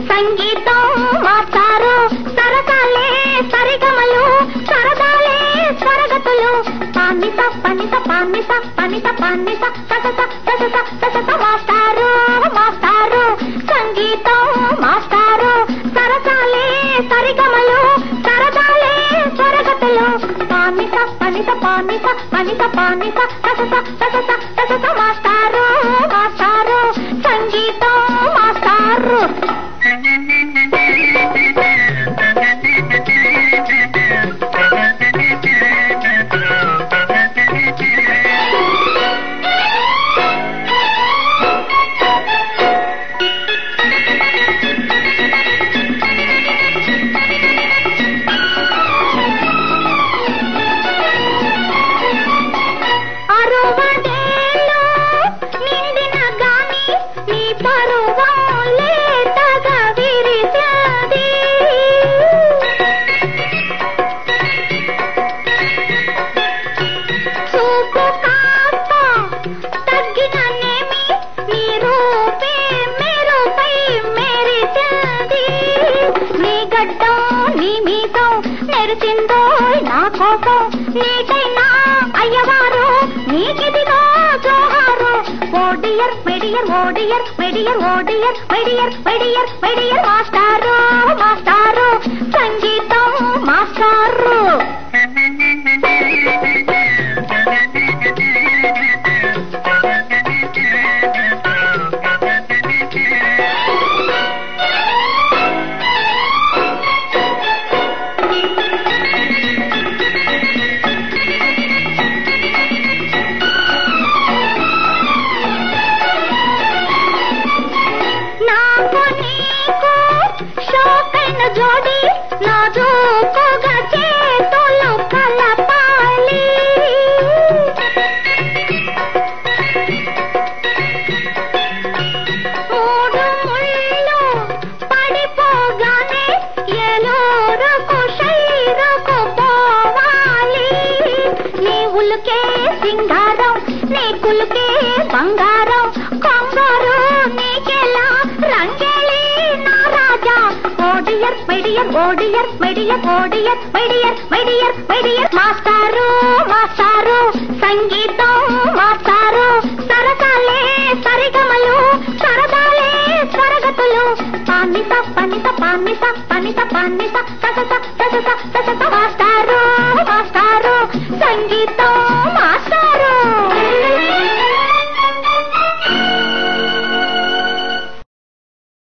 సంగీతం మాస్టారు సరసాలే సరిగమలు సరదాలే స్వరగతులు పానిస పనిస పానిస పనిస పానిస ససస ససస ససస మాస్టారు మాస్టారు సంగీతం మాస్టారు సరసాలే సరిగమలు సరదాలే స్వరగతులు పానిస పనిస పానిస పనిస పానిస ససస ససస ససస మాస్టారు మాస్టారు సంగీతం మాస్టారు అరవడేళ్ళు నిండిన గాని నీ పరువం లేతగా విరిసది చూపు కాస్త తగ్గిననేమి నీ రూపే మెరుపై మెరిసది నీ గడ్డం నీ మీసం నెరిసిందో నా కోసం నీకైనా అయ్యవారు నీకిదిగో జోహారు ఓడియర్ మెడియర్ ఓడియర్ మెడియర్ ఓడియర్ మెడియర్ మెడియర్ మెడియర్ మాస్టారు మాస్టారు సంగీతం మాస్టారు నాకు నీకు షోకైన జోడి నాజూకుగా చేతులు కలపాలి మూడు ముళ్ళు పడిపోగానే ఎలోరకు శైరకు పోవాలి నీ ఉలుకే సింగారం నీ కులుకే బంగారం కొంగారు నీకెలా రంగేలి నా రాజా ఓడియర్ మెడియర్ ఓడియర్ మెడియర్ ఓడియర్ మెడియర్ మెడియర్ మెడియర్ మాస్టారు మాస్టారు సంగీతం మాస్టారు సరసాలే సరిగమలు సరదాలే స్వరగతులు పానిస పనిస పానిస పనిస పానిస ససస ససస ససస